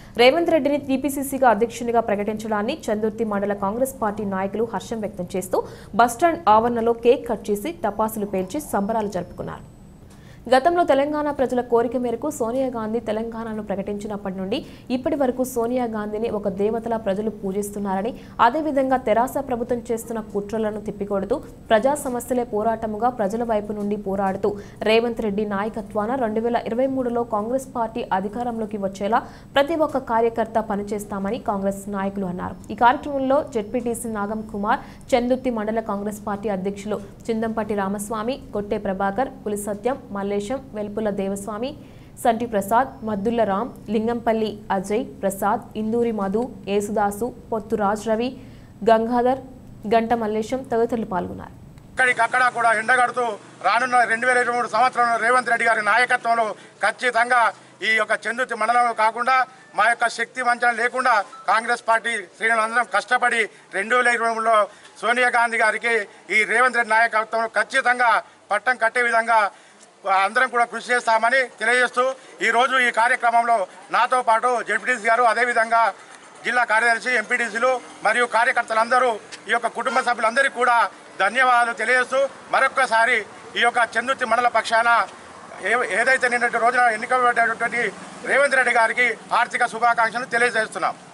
రేవంత్ రెడ్డిని టీపీసీసీగా అధ్యక్షునిగా ప్రకటించడాన్ని చందుర్తి మండల కాంగ్రెస్ పార్టీ నాయకులు హర్షం వ్యక్తం చేస్తూ బస్టాండ్ ఆవరణలో కేక్ కట్ చేసి టపాసులు పేల్చి సంబరాలు జరుపుకున్నారు గతంలో తెలంగాణ ప్రజల కోరిక మేరకు సోనియా గాంధీ తెలంగాణను ప్రకటించినప్పటి నుండి ఇప్పటి వరకు సోనియా గాంధీని ఒక దేవతలా ప్రజలు పూజిస్తున్నారని అదేవిధంగా తెరాస ప్రభుత్వం చేస్తున్న కుట్రలను తిప్పికొడుతూ ప్రజా సమస్యలే పోరాటముగా ప్రజల వైపు నుండి పోరాడుతూ రేవంత్ రెడ్డి నాయకత్వాన రెండు వేల ఇరవై మూడులో కాంగ్రెస్ పార్టీ అధికారంలోకి వచ్చేలా ప్రతి ఒక్క కార్యకర్త పనిచేస్తామని కాంగ్రెస్ నాయకులు అన్నారు ఈ కార్యక్రమంలో జెడ్పీటీసీ నాగం కుమార్ చందుర్తి మండల కాంగ్రెస్ పార్టీ అధ్యక్షులు చిందంపట్టి రామస్వామి కొట్టే ప్రభాకర్ పులి సత్యం మల్లేశం వెల్పుల దేవస్వామి సంటి ప్రసాద్ మద్దుల రామ్ లింగంపల్లి అజయ్ ప్రసాద్ ఇందూరి మధు యేసుదాసు పొత్తు రాజ్ రవి గంగాధర్ గంట మల్లేశం తదితరులు పాల్గొన్నారు ఇక్కడికక్కడ కూడా ఎండగడుతూ రానున్న రెండు వేల ఇరవై మూడు సంవత్సరంలో రేవంత్ రెడ్డి గారి నాయకత్వంలో ఖచ్చితంగా ఈ యొక్క చందుతి మండలంలో కాకుండా మా యొక్క శక్తి వంచన లేకుండా కాంగ్రెస్ పార్టీ శ్రేణులందరం కష్టపడి రెండు వేల ఇరవై మూడులో సోనియా గాంధీ గారికి ఈ రేవంత్ రెడ్డి నాయకత్వంలో ఖచ్చితంగా పట్టం కట్టే విధంగా అందరం కూడా కృషి చేస్తామని తెలియజేస్తూ ఈరోజు ఈ కార్యక్రమంలో నాతో పాటు జడ్పీటీసీ గారు అదేవిధంగా జిల్లా కార్యదర్శి ఎంపీటీసీలు మరియు కార్యకర్తలందరూ ఈ యొక్క కుటుంబ సభ్యులందరికీ కూడా ధన్యవాదాలు తెలియజేస్తూ మరొక్కసారి ఈ యొక్క చందుర్తి మండల పక్షాన ఏ- ఏదైతే నిన్నటి రోజున ఎన్నికబడ్డటువంటి రేవంత్ రెడ్డి గారికి ఆర్థిక శుభాకాంక్షలు తెలియజేస్తున్నాం